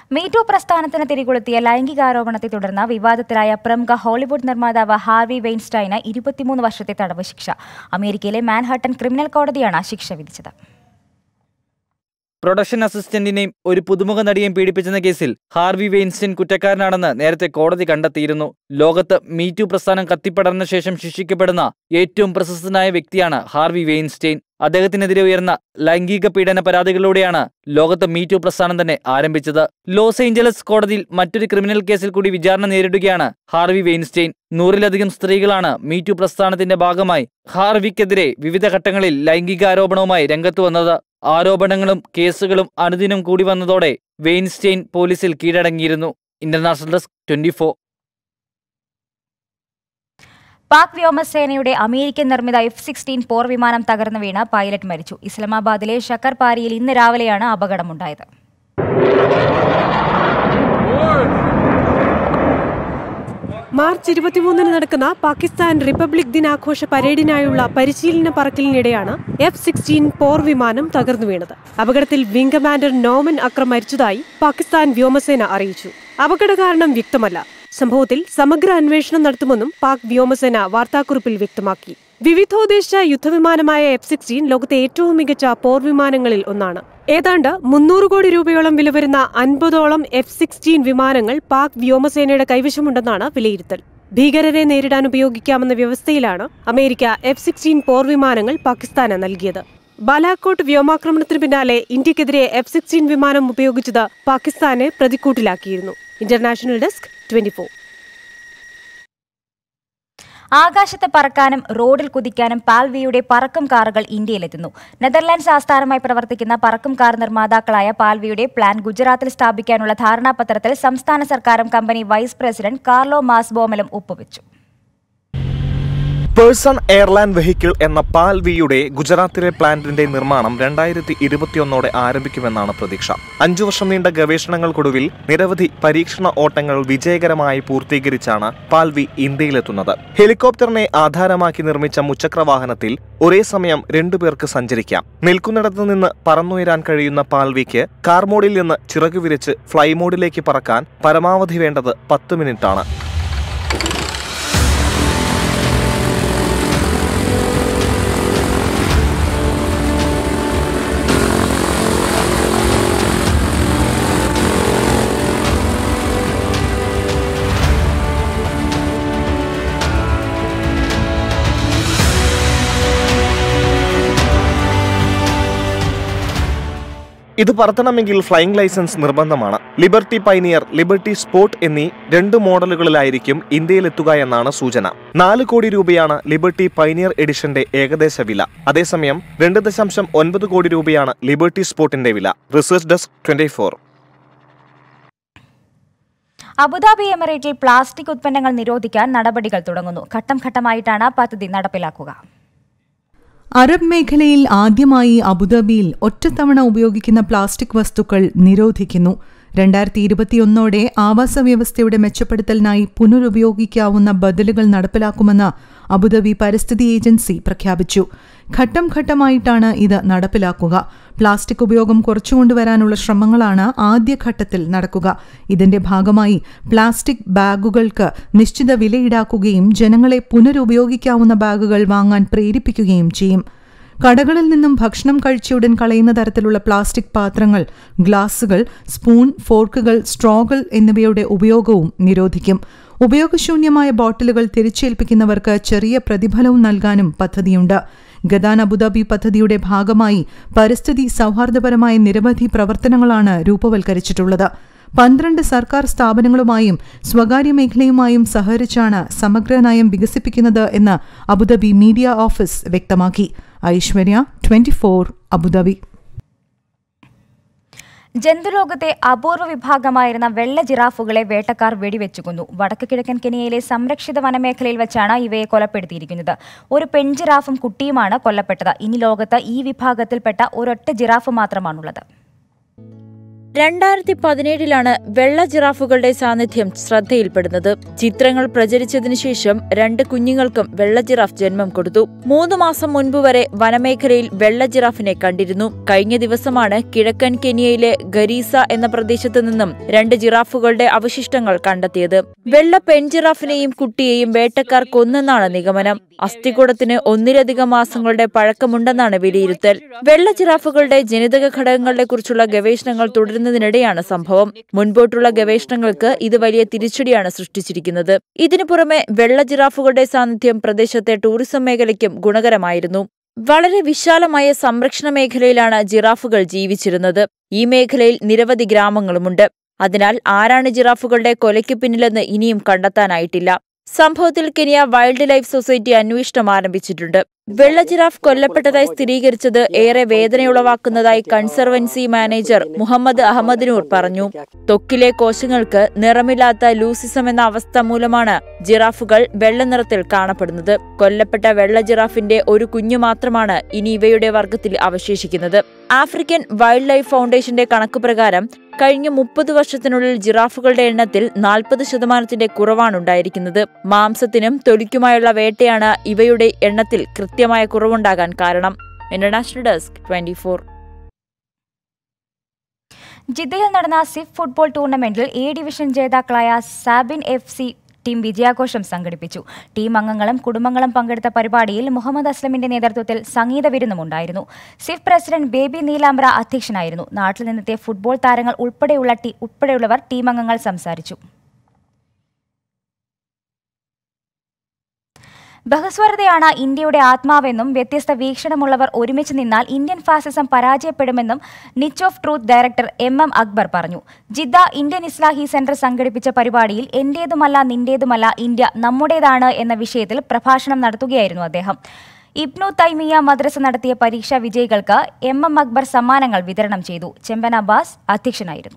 മീറ്റു പ്രസ്ഥാനത്തിന് തിരികൊളുത്തിയ ലൈംഗികാരോപണത്തെ തുടർന്ന് വിവാദത്തിലായ പ്രമുഖ ഹോളിവുഡ് നിർമ്മാതാവ് ഹാർവി വെയിൻസ്റ്റൈന് ഇരുപത്തിമൂന്ന് വർഷത്തെ തടവ് ശിക്ഷ അമേരിക്കയിലെ മാൻഹട്ടൻ ക്രിമിനൽ കോടതിയാണ് ശിക്ഷ വിധിച്ചത് പ്രൊഡക്ഷൻ അസിസ്റ്റന്റിനെയും ഒരു പുതുമുഖ നടിയെയും പീഡിപ്പിച്ചെന്ന കേസിൽ ഹാർവി വെയിൻസ്റ്റൈൻ കുറ്റക്കാരനാണെന്ന് നേരത്തെ കോടതി കണ്ടെത്തിയിരുന്നു ലോകത്ത് മീറ്റു പ്രസ്ഥാനം കത്തിപ്പടർന്ന ശേഷം ശിക്ഷിക്കപ്പെടുന്ന ഏറ്റവും പ്രശസ്തനായ വ്യക്തിയാണ് ഹാർവി വെയിൻസ്റ്റൈൻ അദ്ദേഹത്തിനെതിരെ ഉയർന്ന ലൈംഗിക പീഡന പരാതികളിലൂടെയാണ് ലോകത്ത് മീറ്റു പ്രസ്ഥാനം തന്നെ ആരംഭിച്ചത് ലോസ് ഏഞ്ചലസ് കോടതിയിൽ മറ്റൊരു ക്രിമിനൽ കേസിൽ കൂടി വിചാരണ നേരിടുകയാണ് ഹാർവി വെയിൻസ്റ്റൈൻ നൂറിലധികം സ്ത്രീകളാണ് മീറ്റു പ്രസ്ഥാനത്തിന്റെ ഭാഗമായി ഹാർവിക്കെതിരെ വിവിധ ഘട്ടങ്ങളിൽ ലൈംഗികാരോപണവുമായി രംഗത്ത് വന്നത് ആരോപണങ്ങളും കേസുകളും അനുദിനം കൂടി വന്നതോടെ വെയിൻസ്റ്റൈൻ പോലീസിൽ കീഴടങ്ങിയിരുന്നു ഇന്റർനാഷണൽ ഡെസ്ക് ട്വന്റി പാക് വ്യോമസേനയുടെ അമേരിക്കൻ നിർമ്മിത എഫ് സിക്സ്റ്റീൻ പോർ വിമാനം തകർന്നു വീണ് പൈലറ്റ് മരിച്ചു ഇസ്ലാമാബാദിലെ ഷക്കർപാരിയിൽ ഇന്ന് രാവിലെയാണ് അപകടമുണ്ടായത് മാർച്ച് ഇരുപത്തിമൂന്നിന് നടക്കുന്ന പാകിസ്ഥാൻ റിപ്പബ്ലിക് ദിനാഘോഷ പരേഡിനായുള്ള പരിശീലന പറക്കലിനിടെയാണ് എഫ് സിക്സ്റ്റീൻ പോർ വിമാനം തകർന്നു വീണത് അപകടത്തിൽ വിംഗ് കമാൻഡർ നോമൻ അക്രം മരിച്ചതായി പാകിസ്ഥാൻ വ്യോമസേന അറിയിച്ചു അപകട കാരണം വ്യക്തമല്ല സംഭവത്തിൽ സമഗ്ര അന്വേഷണം നടത്തുമെന്നും പാക് വ്യോമസേന വാർത്താക്കുറിപ്പിൽ വ്യക്തമാക്കി വിവിധോദ്ദേശ യുദ്ധവിമാനമായ എഫ് സിക്സ്റ്റീൻ ലോകത്തെ ഏറ്റവും മികച്ച പോർ വിമാനങ്ങളിൽ ഒന്നാണ് ഏതാണ്ട് മുന്നൂറ് കോടി രൂപയോളം വില വരുന്ന അൻപതോളം എഫ് സിക്സ്റ്റീൻ വിമാനങ്ങൾ പാക് വ്യോമസേനയുടെ കൈവശമുണ്ടെന്നാണ് വിലയിരുത്തൽ ഭീകരരെ നേരിടാൻ ഉപയോഗിക്കാമെന്ന വ്യവസ്ഥയിലാണ് അമേരിക്ക എഫ് സിക്സ്റ്റീൻ പോർ വിമാനങ്ങൾ പാകിസ്ഥാന് നൽകിയത് ബാലാക്കോട്ട് വ്യോമാക്രമണത്തിന് പിന്നാലെ ഇന്ത്യക്കെതിരെ എഫ് സിക്സ്റ്റീൻ വിമാനം ഉപയോഗിച്ചത് പാകിസ്ഥാനെ പ്രതിക്കൂട്ടിലാക്കിയിരുന്നു ഇന്റർനാഷണൽ ഡെസ്ക് ട്വന്റി ആകാശത്ത് പറക്കാനും റോഡിൽ കുതിക്കാനും പാൽവിയുടെ പറക്കും കാറുകൾ ഇന്ത്യയിലെത്തുന്നു നെതർലാൻഡ്സ് ആസ്ഥാനമായി പ്രവർത്തിക്കുന്ന പറക്കും കാർ നിർമ്മാതാക്കളായ പാൽവിയുടെ പ്ലാൻ ഗുജറാത്തിൽ സ്ഥാപിക്കാനുള്ള ധാരണാപത്രത്തിൽ സംസ്ഥാന സർക്കാരും കമ്പനി വൈസ് പ്രസിഡന്റ് കാർലോ മാസ്ബോമലും ഒപ്പുവെച്ചു പേഴ്സൺ എയർലൈൻ വെഹിക്കിൾ എന്ന പാൽവിയുടെ ഗുജറാത്തിലെ പ്ലാന്റിന്റെ നിർമ്മാണം രണ്ടായിരത്തി ഇരുപത്തിയൊന്നോടെ ആരംഭിക്കുമെന്നാണ് പ്രതീക്ഷ അഞ്ചു വർഷം നീണ്ട ഗവേഷണങ്ങൾക്കൊടുവിൽ നിരവധി പരീക്ഷണ ഓട്ടങ്ങൾ വിജയകരമായി പൂർത്തീകരിച്ചാണ് പാൽവി ഇന്ത്യയിലെത്തുന്നത് ഹെലികോപ്റ്ററിനെ ആധാരമാക്കി നിർമ്മിച്ച മുച്ചക്ര വാഹനത്തിൽ ഒരേ സമയം രണ്ടുപേർക്ക് സഞ്ചരിക്കാം നിൽക്കുന്നിടത്ത് നിന്ന് പറന്നുയരാൻ കഴിയുന്ന പാൽവിക്ക് കാർ മോഡിൽ നിന്ന് ചിറകു വിരിച്ച് ഫ്ലൈ മോഡിലേക്ക് പറക്കാൻ പരമാവധി വേണ്ടത് പത്ത് മിനിറ്റാണ് ഇത് പറത്തണമെങ്കിൽ ഫ്ലൈയിങ് ലൈസൻസ് നിർബന്ധമാണ് ലിബർട്ടി പൈനിയർ ലിബർട്ടി സ്പോർട്ട് എന്നീ രണ്ട് മോഡലുകളിലായിരിക്കും ഇന്ത്യയിലെത്തുക എന്നാണ് സൂചന നാല് കോടി രൂപയാണ് ലിബർട്ടി പൈനിയർ എഡിഷന്റെ ഏകദേശ വില അതേസമയം രണ്ട് ദശാംശം ഒൻപത് കോടി രൂപയാണ് ലിബർട്ടി സ്പോർട്ടിന്റെ വില research desk twenty four Abu Dhabi എമിറേറ്റിൽ പ്ലാസ്റ്റിക് ഉത്പന്നങ്ങൾ നിരോധിക്കാൻ നടപടികൾ തുടങ്ങുന്നു ഘട്ടം ഘട്ടമായിട്ടാണ് പദ്ധതി നടപ്പിലാക്കുക അറബ് മേഖലയിൽ ആദ്യമായി അബുദാബിയിൽ ഒറ്റത്തവണ ഉപയോഗിക്കുന്ന പ്ലാസ്റ്റിക് വസ്തുക്കൾ നിരോധിക്കുന്നു രണ്ടായിരത്തി ഇരുപത്തിയൊന്നോടെ ആവാസ വ്യവസ്ഥയുടെ മെച്ചപ്പെടുത്തലിനായി പുനരുപയോഗിക്കാവുന്ന ബദലുകൾ നടപ്പിലാക്കുമെന്ന് അബുദാബി പരിസ്ഥിതി ഏജൻസി പ്രഖ്യാപിച്ചു ഘട്ടം ഘട്ടമായിട്ടാണ് ഇത് നടപ്പിലാക്കുക പ്ലാസ്റ്റിക് ഉപയോഗം കുറച്ചുകൊണ്ടുവരാനുള്ള ശ്രമങ്ങളാണ് ആദ്യഘട്ടത്തിൽ നടക്കുക ഇതിന്റെ ഭാഗമായി പ്ലാസ്റ്റിക് ബാഗുകൾക്ക് നിശ്ചിത വില ഈടാക്കുകയും ജനങ്ങളെ പുനരുപയോഗിക്കാവുന്ന ബാഗുകൾ വാങ്ങാൻ പ്രേരിപ്പിക്കുകയും ചെയ്യും കടകളിൽ നിന്നും ഭക്ഷണം കഴിച്ചയുടൻ കളയുന്ന തരത്തിലുള്ള പ്ലാസ്റ്റിക് പാത്രങ്ങൾ ഗ്ലാസുകൾ സ്പൂൺ ഫോർക്കുകൾ സ്ട്രോകൾ എന്നിവയുടെ ഉപയോഗവും നിരോധിക്കും ഉപയോഗശൂന്യമായ ബോട്ടിലുകൾ തിരിച്ചേൽപ്പിക്കുന്നവർക്ക് ചെറിയ പ്രതിഫലവും നൽകാനും പദ്ധതിയുണ്ട് ഗദാൻ അബുദാബി പദ്ധതിയുടെ ഭാഗമായി പരിസ്ഥിതി സൗഹാർദ്ദപരമായ നിരവധി പ്രവർത്തനങ്ങളാണ് രൂപവൽക്കരിച്ചിട്ടുള്ളത് പന്ത്രണ്ട് സർക്കാർ സ്ഥാപനങ്ങളുമായും സ്വകാര്യ മേഖലയുമായും സഹകരിച്ചാണ് സമഗ്ര നയം വികസിപ്പിക്കുന്നത് എന്ന് അബുദാബി മീഡിയ ഓഫീസ് വ്യക്തമാക്കി ഐശ്വര്യ ട്വന്റി അബുദാബി ജന്തുലോകത്തെ അപൂർവ വിഭാഗമായിരുന്ന വെള്ള ജിറാഫുകളെ വേട്ടക്കാർ വെടിവെച്ചു കൊന്നു വടക്ക് കിഴക്കൻ കെനിയയിലെ സംരക്ഷിത വനമേഖലയിൽ വെച്ചാണ് ഇവയെ കൊലപ്പെടുത്തിയിരിക്കുന്നത് ഒരു പെൺജിറാഫും കുട്ടിയുമാണ് കൊല്ലപ്പെട്ടത് ഇനി ലോകത്ത് ഈ വിഭാഗത്തിൽപ്പെട്ട ഒരൊറ്റ ജിറാഫ് മാത്രമാണുള്ളത് രണ്ടായിരത്തി പതിനേഴിലാണ് വെള്ള ജിറാഫുകളുടെ സാന്നിധ്യം ശ്രദ്ധയിൽപ്പെടുന്നത് ചിത്രങ്ങൾ പ്രചരിച്ചതിനു ശേഷം രണ്ട് കുഞ്ഞുങ്ങൾക്കും വെള്ള ജിറാഫ് ജന്മം കൊടുത്തു മൂന്ന് മാസം മുൻപ് വരെ വനമേഖലയിൽ വെള്ള ജിറാഫിനെ കണ്ടിരുന്നു കഴിഞ്ഞ ദിവസമാണ് കിഴക്കൻ കെനിയയിലെ ഗരീസ എന്ന പ്രദേശത്തു നിന്നും രണ്ട് ജിറാഫുകളുടെ അവശിഷ്ടങ്ങൾ കണ്ടെത്തിയത് വെള്ള പെൺജിറാഫിനെയും കുട്ടിയെയും വേട്ടക്കാർ കൊന്നെന്നാണ് നിഗമനം അസ്ഥികൂടത്തിന് ഒന്നിലധികം മാസങ്ങളുടെ പഴക്കമുണ്ടെന്നാണ് വിലയിരുത്തൽ വെള്ള ജിറാഫുകളുടെ ജനിതക ഘടകങ്ങളെ കുറിച്ചുള്ള ഗവേഷണങ്ങൾ തുടരുന്നതിനിടെയാണ് സംഭവം മുൻപോട്ടുള്ള ഗവേഷണങ്ങൾക്ക് ഇത് വലിയ തിരിച്ചടിയാണ് സൃഷ്ടിച്ചിരിക്കുന്നത് ഇതിനു പുറമെ വെള്ള ജിറാഫുകളുടെ സാന്നിധ്യം പ്രദേശത്തെ ടൂറിസം മേഖലയ്ക്കും ഗുണകരമായിരുന്നു വളരെ വിശാലമായ സംരക്ഷണ മേഖലയിലാണ് ജിറാഫുകൾ ജീവിച്ചിരുന്നത് ഈ മേഖലയിൽ നിരവധി ഗ്രാമങ്ങളുമുണ്ട് അതിനാൽ ആരാണ് ജിറാഫുകളുടെ കൊലയ്ക്ക് പിന്നിലെന്ന് ഇനിയും കണ്ടെത്താനായിട്ടില്ല സംഭവത്തിൽ കെനിയ വൈൽഡ് ലൈഫ് സൊസൈറ്റി അന്വേഷണം ആരംഭിച്ചിട്ടുണ്ട് വെള്ള ജിറാഫ് കൊല്ലപ്പെട്ടതായി സ്ഥിരീകരിച്ചത് ഏറെ വേദനയുളവാക്കുന്നതായി കൺസർവൻസി മാനേജർ മുഹമ്മദ് അഹമ്മദിനൂർ പറഞ്ഞു ത്വക്കിലെ കോശങ്ങൾക്ക് നിറമില്ലാത്ത ലൂസിസം എന്ന അവസ്ഥ മൂലമാണ് ജിറാഫുകൾ വെള്ള നിറത്തിൽ കാണപ്പെടുന്നത് കൊല്ലപ്പെട്ട വെള്ള ജിറാഫിന്റെ ഒരു കുഞ്ഞു മാത്രമാണ് ഇനി ഇവയുടെ വർഗത്തിൽ അവശേഷിക്കുന്നത് ആഫ്രിക്കൻ വൈൽഡ് ലൈഫ് ഫൗണ്ടേഷന്റെ കണക്ക് പ്രകാരം കഴിഞ്ഞ മുപ്പത് വർഷത്തിനുള്ളിൽ ജിറാഫുകളുടെ എണ്ണത്തിൽ നാൽപ്പത് ശതമാനത്തിന്റെ കുറവാണുണ്ടായിരിക്കുന്നത് മാംസത്തിനും തൊലിക്കുമായുള്ള വേട്ടയാണ് ഇവയുടെ എണ്ണത്തിൽ കൃത്യമായ കുറവുണ്ടാകാൻ കാരണം ഇന്റർനാഷണൽ ഡെസ്ക് ട്വന്റി ജിദ്ദയിൽ നടന്ന സിഫ് ഫുട്ബോൾ ടൂർണമെന്റിൽ എ ഡിവിഷൻ ജേതാക്കളായ സാബിൻ എഫ് സി ടീം വിജയാഘോഷം സംഘടിപ്പിച്ചു ടീം അംഗങ്ങളും കുടുംബങ്ങളും പങ്കെടുത്ത പരിപാടിയിൽ മുഹമ്മദ് അസ്ലമിന്റെ നേതൃത്വത്തിൽ സംഗീത വിരുന്നുമുണ്ടായിരുന്നു സിഫ് പ്രസിഡന്റ് ബേബി നീലാംബ്ര അധ്യക്ഷനായിരുന്നു നാട്ടിൽ നിന്നെത്തിയ ഫുട്ബോൾ താരങ്ങൾ ഉൾപ്പെടെയുള്ള ടീ ഉൾപ്പെടെയുള്ളവർ ടീം അംഗങ്ങൾ സംസാരിച്ചു ബഹുസ്വരതയാണ് ഇന്ത്യയുടെ ആത്മാവെന്നും വ്യത്യസ്ത വീക്ഷണമുള്ളവർ ഒരുമിച്ച് നിന്നാൽ ഇന്ത്യൻ ഫാസിസം പരാജയപ്പെടുമെന്നും niche of truth director M M Akbar പറഞ്ഞു ജിദ്ദ ഇന്ത്യൻ ഇസ്ലാഹി സെന്റർ സംഘടിപ്പിച്ച പരിപാടിയിൽ എന്റേതുമല്ല നിന്റേതുമല്ല ഇന്ത്യ നമ്മുടേതാണ് എന്ന വിഷയത്തിൽ പ്രഭാഷണം നടത്തുകയായിരുന്നു അദ്ദേഹം ഇബ്നു തൈമിയ മദ്രസ നടത്തിയ പരീക്ഷാ വിജയികൾക്ക് എം എം അക്ബർ സമ്മാനങ്ങൾ വിതരണം ചെയ്തു ചെമ്പൻ അബ്ബാസ് അധ്യക്ഷനായിരുന്നു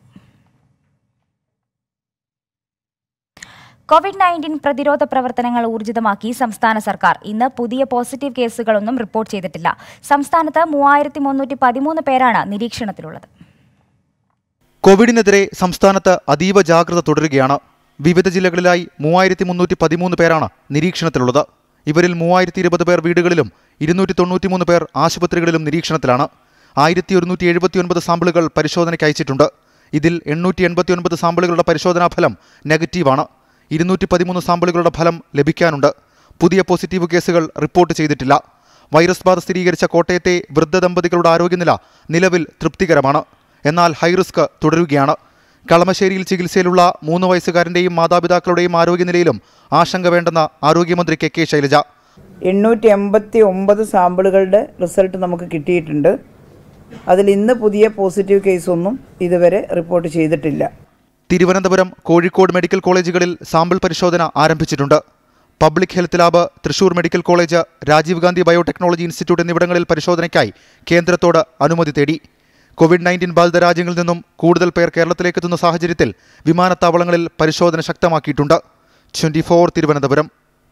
കോവിഡ് നയൻറ്റീൻ പ്രതിരോധ പ്രവർത്തനങ്ങൾ ഊർജിതമാക്കി സംസ്ഥാന സർക്കാർ ഇന്ന് പുതിയ പോസിറ്റീവ് കേസുകളൊന്നും റിപ്പോർട്ട് ചെയ്തിട്ടില്ല സംസ്ഥാനത്ത് മൂവായിരത്തി മുന്നൂറ്റി പതിമൂന്ന് പേരാണ് നിരീക്ഷണത്തിലുള്ളത് കോവിഡിനെതിരെ സംസ്ഥാനത്ത് അതീവ ജാഗ്രത തുടരുകയാണ് വിവിധ ജില്ലകളിലായി മൂവായിരത്തി മുന്നൂറ്റി പതിമൂന്ന് പേരാണ് നിരീക്ഷണത്തിലുള്ളത് ഇവരിൽ മൂവായിരത്തി ഇരുപത് പേർ വീടുകളിലും ഇരുന്നൂറ്റി തൊണ്ണൂറ്റിമൂന്ന് പേർ ആശുപത്രികളിലും നിരീക്ഷണത്തിലാണ് ആയിരത്തി ഒരുന്നൂറ്റി എഴുപത്തിയൊൻപത് സാമ്പിളുകൾ പരിശോധനയ്ക്ക് അയച്ചിട്ടുണ്ട് ഇതിൽ എണ്ണൂറ്റി എൺപത്തിയൊൻപത് സാമ്പിളുകളുടെ പരിശോധനാ ഫലം നെഗറ്റീവാണ് ഇരുന്നൂറ്റി പതിമൂന്ന് സാമ്പിളുകളുടെ ഫലം ലഭിക്കാനുണ്ട് പുതിയ പോസിറ്റീവ് കേസുകൾ റിപ്പോർട്ട് ചെയ്തിട്ടില്ല വൈറസ് ബാധ സ്ഥിരീകരിച്ച കോട്ടയത്തെ വൃദ്ധ ദമ്പതികളുടെ ആരോഗ്യനില നിലവിൽ തൃപ്തികരമാണ് എന്നാൽ ഹൈറിസ്ക് തുടരുകയാണ് കളമശ്ശേരിയിൽ ചികിത്സയിലുള്ള മൂന്ന് വയസ്സുകാരൻ്റെയും മാതാപിതാക്കളുടെയും ആരോഗ്യനിലയിലും ആശങ്ക വേണ്ടെന്ന് ആരോഗ്യമന്ത്രി കെ കെ ശൈലജ എണ്ണൂറ്റി എൺപത്തി ഒമ്പത് സാമ്പിളുകളുടെ റിസൾട്ട് നമുക്ക് കിട്ടിയിട്ടുണ്ട് അതിൽ ഇന്ന് പുതിയ പോസിറ്റീവ് കേസൊന്നും ഇതുവരെ റിപ്പോർട്ട് ചെയ്തിട്ടില്ല തിരുവനന്തപുരം കോഴിക്കോട് മെഡിക്കൽ കോളേജുകളിൽ സാമ്പിൾ പരിശോധന ആരംഭിച്ചിട്ടുണ്ട് public health lab Thrissur medical college Rajiv Gandhi biotechnology institute എന്നിവിടങ്ങളിൽ പരിശോധനയ്ക്കായി കേന്ദ്രത്തോട് അനുമതി തേടി കോവിഡ് നയൻറ്റീൻ ബാധിത രാജ്യങ്ങളിൽ നിന്നും കൂടുതൽ പേർ കേരളത്തിലേക്ക് എത്തുന്ന സാഹചര്യത്തിൽ വിമാനത്താവളങ്ങളിൽ പരിശോധന ശക്തമാക്കിയിട്ടുണ്ട് twenty Thiruvananthapuram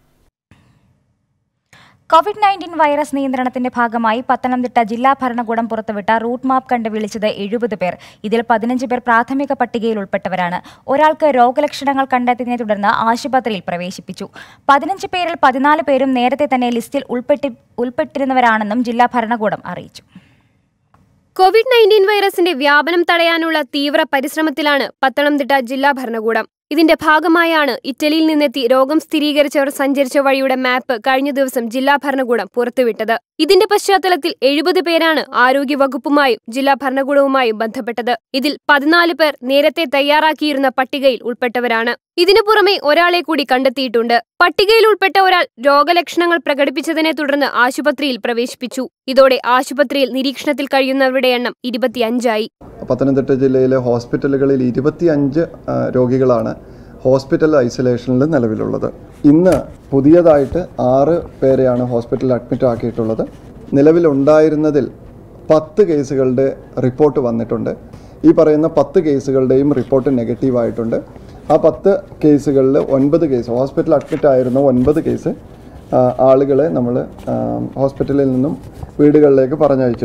Covid nineteen virus നിയന്ത്രണത്തിന്റെ ഭാഗമായി പത്തനംതിട്ട ജില്ലാ ഭരണകൂടം പുറത്തുവിട്ട റൂട്ട് മാപ്പ് കണ്ട് വിളിച്ചത് എഴുപത് പേർ ഇതിൽ പതിനഞ്ച് പേർ പ്രാഥമിക പട്ടികയിൽ ഉൾപ്പെട്ടവരാണ് ഒരാൾക്ക് രോഗലക്ഷണങ്ങൾ കണ്ടെത്തിയതിനെ തുടർന്ന് ആശുപത്രിയിൽ പ്രവേശിപ്പിച്ചു പതിനഞ്ച് പേരിൽ പതിനാല് പേരും നേരത്തെ തന്നെ ലിസ്റ്റിൽ ഉൾപ്പെട്ടി ഉൾപ്പെട്ടിരുന്നവരാണെന്നും ജില്ലാ ഭരണകൂടം അറിയിച്ചു കോവിഡ് നയൻറ്റീൻ വൈറസിന്റെ വ്യാപനം തടയാനുള്ള തീവ്ര പരിശ്രമത്തിലാണ് പത്തനംതിട്ട ജില്ലാ ഭരണകൂടം ഇതിന്റെ ഭാഗമായാണ് ഇറ്റലിയിൽ നിന്നെത്തി രോഗം സ്ഥിരീകരിച്ചവർ സഞ്ചരിച്ച വഴിയുടെ മാപ്പ് കഴിഞ്ഞ ദിവസം ജില്ലാ ഭരണകൂടം പുറത്തുവിട്ടത് ഇതിന്റെ പശ്ചാത്തലത്തിൽ എഴുപത് പേരാണ് ആരോഗ്യവകുപ്പുമായും ജില്ലാ ഭരണകൂടവുമായും ബന്ധപ്പെട്ടത് ഇതിൽ പതിനാല് പേർ നേരത്തെ തയ്യാറാക്കിയിരുന്ന പട്ടികയിൽ ഉൾപ്പെട്ടവരാണ് ഇതിനു പുറമെ ഒരാളെ കൂടി കണ്ടെത്തിയിട്ടുണ്ട് പട്ടികയിൽ ഉൾപ്പെട്ട ഒരാൾ രോഗലക്ഷണങ്ങൾ പ്രകടിപ്പിച്ചതിനെ തുടർന്ന് ആശുപത്രിയിൽ പ്രവേശിപ്പിച്ചു ഇതോടെ ആശുപത്രിയിൽ നിരീക്ഷണത്തിൽ കഴിയുന്നവരുടെ എണ്ണം ഇരുപത്തിയഞ്ചായി പത്തനംതിട്ട ജില്ലയിലെ ഹോസ്പിറ്റലുകളിൽ ഇരുപത്തിയഞ്ച് രോഗികളാണ് ഹോസ്പിറ്റൽ ഐസൊലേഷനിൽ നിലവിലുള്ളത് ഇന്ന് പുതിയതായിട്ട് ആറ് പേരെയാണ് ഹോസ്പിറ്റലിൽ അഡ്മിറ്റ് ആക്കിയിട്ടുള്ളത് നിലവിലുണ്ടായിരുന്നതിൽ പത്ത് കേസുകളുടെ റിപ്പോർട്ട് വന്നിട്ടുണ്ട് ഈ പറയുന്ന പത്ത് കേസുകളുടെയും റിപ്പോർട്ട് നെഗറ്റീവായിട്ടുണ്ട് ആ പത്ത് കേസുകളിൽ ഒൻപത് കേസ് ഹോസ്പിറ്റൽ അഡ്മിറ്റ് ആയിരുന്ന ഒൻപത് കേസ് ആളുകളെ നമ്മൾ ഹോസ്പിറ്റലിൽ നിന്നും വീടുകളിലേക്ക് പറഞ്ഞയച്ചിട്ടുണ്ട്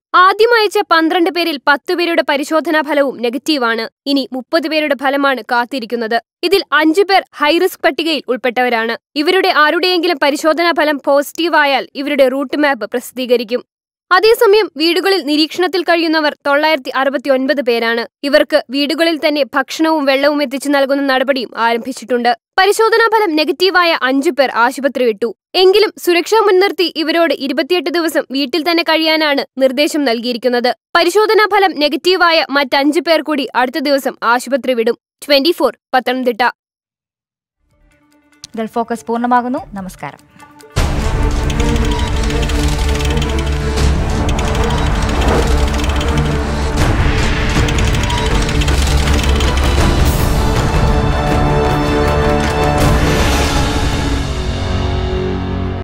ആദ്യം അയച്ച പന്ത്രണ്ട് പേരിൽ പത്ത് പേരുടെ പരിശോധനാ ഫലവും നെഗറ്റീവാണ് ഇനി മുപ്പത് പേരുടെ ഫലമാണ് കാത്തിരിക്കുന്നത് ഇതിൽ അഞ്ചു പേർ ഹൈറിസ്ക് പട്ടികയിൽ ഉൾപ്പെട്ടവരാണ് ഇവരുടെ ആരുടെയെങ്കിലും പരിശോധനാ ഫലം പോസിറ്റീവായാൽ ഇവരുടെ റൂട്ട് മാപ്പ് പ്രസിദ്ധീകരിക്കും അതേസമയം വീടുകളിൽ നിരീക്ഷണത്തിൽ കഴിയുന്നവർ തൊള്ളായിരത്തി അറുപത്തി ഒൻപത് പേരാണ് ഇവർക്ക് വീടുകളിൽ തന്നെ ഭക്ഷണവും വെള്ളവും എത്തിച്ചു നൽകുന്ന നടപടിയും ആരംഭിച്ചിട്ടുണ്ട് പരിശോധനാ ഫലം നെഗറ്റീവായ അഞ്ചു പേർ ആശുപത്രി വിട്ടു എങ്കിലും സുരക്ഷ മുൻനിർത്തി ഇവരോട് ഇരുപത്തിയെട്ട് ദിവസം വീട്ടിൽ തന്നെ കഴിയാനാണ് നിർദ്ദേശം നൽകിയിരിക്കുന്നത് പരിശോധനാ ഫലം നെഗറ്റീവായ മറ്റഞ്ചു പേർ കൂടി അടുത്ത ദിവസം ആശുപത്രി വിടും ട്വന്റി പത്തനംതിട്ട ഗൾഫ് ഫോക്കസ് പൂർണ്ണമാകുന്നു നമസ്കാരം